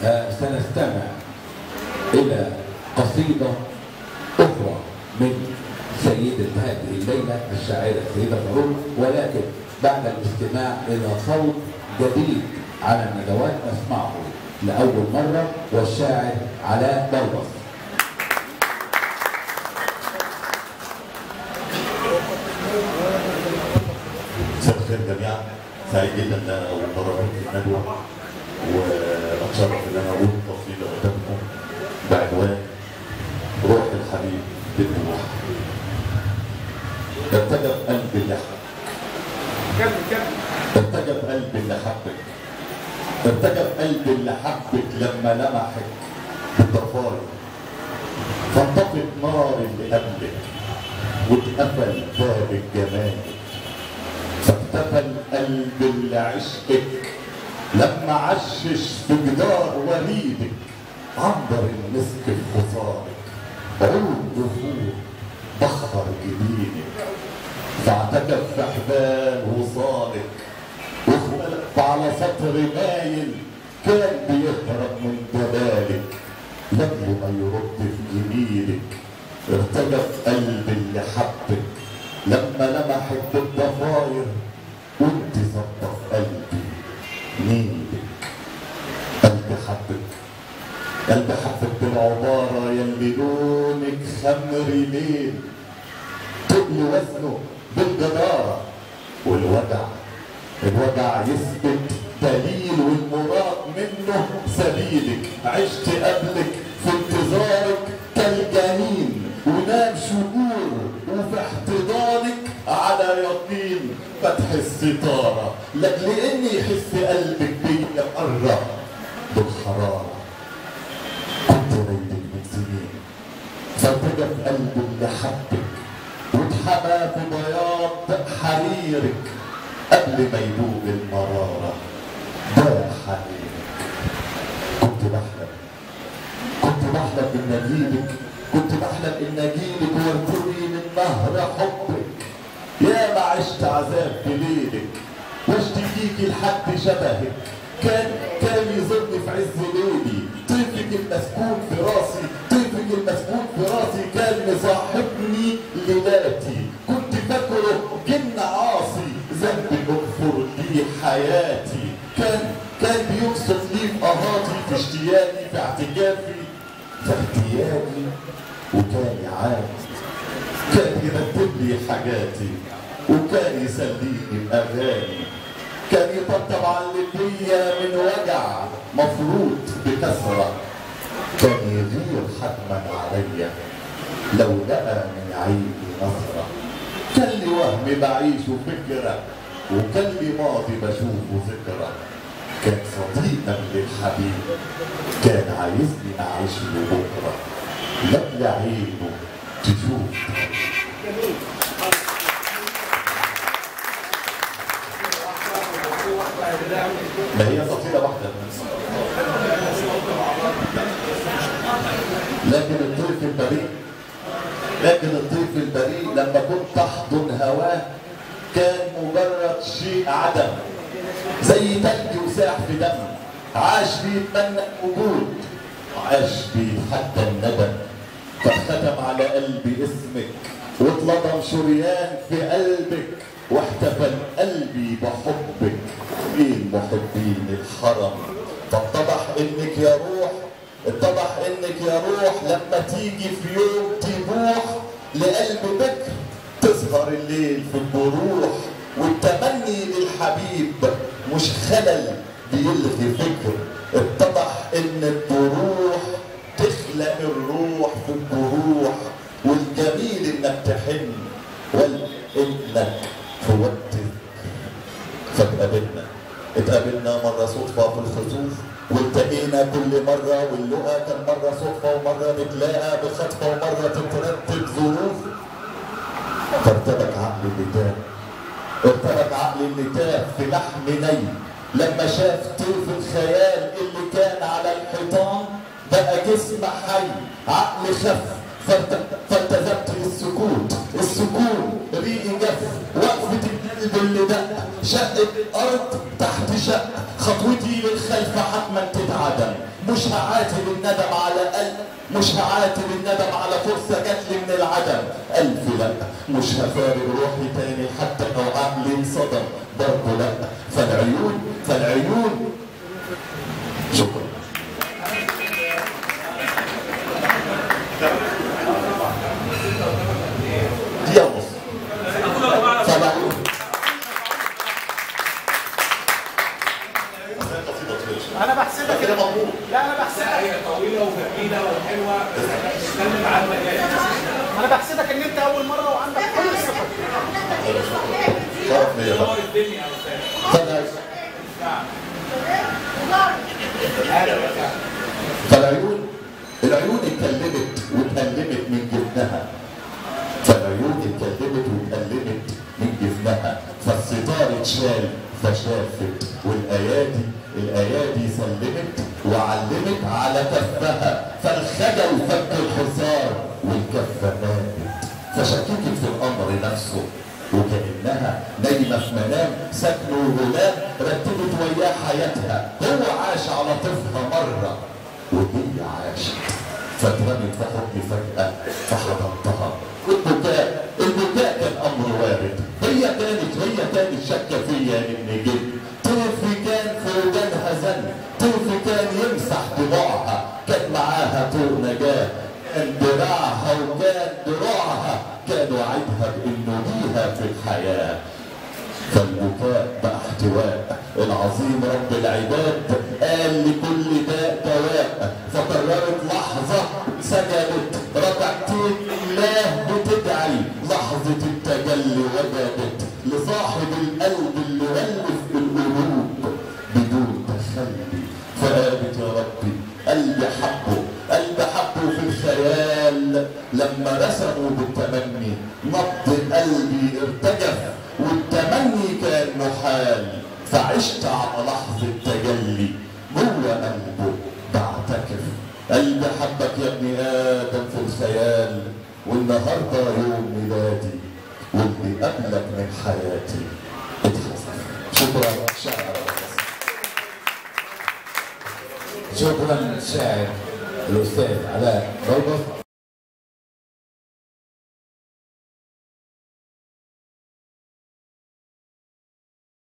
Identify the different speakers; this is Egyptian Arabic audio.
Speaker 1: آه، سنستمع إلى قصيدة أخرى من سيدة هذه الليلة الشاعرة السيدة فاروق ولكن بعد الاستماع إلى صوت جديد على الندوات نسمعه لأول مرة والشاعر علاء بلبص
Speaker 2: مساء الخير جميعا سعيد جدا ان انا اول مره اكون في الندوه واتشرف ان انا اقول قصيده قدامكم بعنوان روح الحبيب بالروح ارتجف قلبي اللي حبك ارتجف قلبي اللي حبك ارتجف قلبي اللي حبك لما لمحك بالضفاير فانطفت نار اللي قبلك واتقفل باب الجمال فاختفى القلب اللي عشقك لما عشش في جدار وريدك عنبر المسك في خصارك عود بخور بخر جبينك فاعتكف في حبال وصالك وخلق على سطر مايل كان بيهرب من جمالك لما ما يرد في جميلك ارتجف قلب اللي حبك لما لمحت بالضفاير وانت صدف قلبي نيلك قلبي حبك قلبي حبك بالعبارة يلي لونك خمري ليل تقل وزنه بالجدارة والوجع الوجع يثبت دليل والمراد منه سبيلك عشت قبلك في انتظارك كالجنين ونام شهور وفي احتضانك على يقين فتح الستارة لاجل اني يحس قلبك بيا قرب بالحرارة كنت رايدك من سنين فارتجف قلبي اللي حبك واتحمى في بياض حريرك قبل ما يدوب المرارة ده حريرك كنت بحلم كنت بحلم ان اجيبك كنت بحلم ان اجيبك وارتوي من نهر حبك يا ما عشت عذاب بليلك واشتكيكي لحد شبهك كان كان يظن في عز ليلي طيفك المسكون في راسي طيفك المسكون في راسي كان مصاحبني ليلاتي كنت فاكره جن عاصي ذنبي اغفر لي حياتي كان كان بيقصد لي في اهاتي في اشتياقي في اعتكافي في احتياجي وكان يعاني كان يرتب لي حاجاتي وكان يسليني بأغاني كان يطبطب على اللي فيا من وجع مفروض بكثرة كان يغير حتما عليا لو لقى من عيني نظرة كان لي وهم بعيشه فكرة وكان لي ماضي بشوفه ذكرى كان صديقا للحبيب كان عايزني اعيش له بكره لا عينه تشوف ما هي قصيدة واحدة لكن الطيف البريء لكن الطيف البريء لما كنت تحضن هواه كان مجرد شيء عدم زي تلج وساح في دم عاش بيتمنى الوجود عاش بيتحدى الندم فختم على قلبي اسمك واتلطم شريان في قلبك واحتفل قلبي بحبك ايه المحبين الحرم فاتضح انك يا روح اتضح انك يا روح لما تيجي في يوم تروح لقلب بكر تسهر الليل في البروح والتمني للحبيب مش خلل بيلغي فكر اتضح ان الجروح تخلق الروح في الجروح والجميل انك تحن وانك في وقت فاتقابلنا اتقابلنا مرة صدفة في الخطوف والتقينا كل مرة واللقا كان مرة صدفة ومرة نتلاقى بخطفة ومرة تترتب ظروف فارتبك عقلي اللي تاه ارتبك عقلي اللي تاه في لحم ني لما شاف طيف الخيال اللي كان على الحيطان بقى جسم حي عقل خف فالتزمت السكوت السكون ريقي جف وقفة الناس القلب اللي دق شق الارض تحت شق خطوتي للخلف حتما تتعدم مش هعاتب الندم على قلب مش هعاتب الندم على فرصة جات لي من العدم ألف لا مش هفارق روحي تاني حتى لو عاملين صدم برضه لا فالعيون فالعيون شكرا دي ونص فالعيون
Speaker 3: انا بحسبك
Speaker 2: كده مضمون
Speaker 3: لا انا بحسبك
Speaker 4: هي طويله وجميله وحلوه بس احنا بنتكلم عن مجال
Speaker 3: انا بحسبك ان انت اول مره وعندك كل الثقه
Speaker 2: شرف ليا بقى
Speaker 4: نور الدنيا يا استاذ
Speaker 2: فالعيون
Speaker 4: اهلا وسهلا
Speaker 2: فالعيون العيون اتكلمت واتألمت من جفنها فالعيون اتكلمت واتألمت من جفنها فالستار اتشال فشافت والايادي الايادي سلمت وعلمت على كفها فالخجل فك الحصار والكفه ماتت فشككت في الامر نفسه وكانها نايمه في منام سكنوا غلام رتبت وياه حياتها هو عاش على طفها مره وهي عاشت فاترمت في حضني فجأة فحضنتها البكاء البكاء كان أمر وارد هي كانت هي كانت شاكة فيا إني جد طرفي كان في ودانها زن طرفي كان يمسح دموعها كان معاها طوق نجاة كان دراعها وكان دروعها كان وعدها بإنه ليها في الحياة فالبكاء بقى احتواء العظيم رب العباد قال لكل داء دواء فقررت لحظة سجدت ركعتين لله بتدعي لحظة التجلي وجدت لصاحب القلب اللي غلف القلوب بدون تخلي فقالت يا ربي قلبي حبه قلبي حبه في الخيال لما رسموا بالتمني نبض قلبي ارتجف والتمني كان محال فعشت على لحظة تجلي جوه قلبه بعتكف قلبي حبك يا ابن آدم في الخيال والنهارده يوم ميلادي واللي قبلك من حياتي اتحسن شكرا شكرا
Speaker 1: شكرا الشاعر الاستاذ علاء بلبط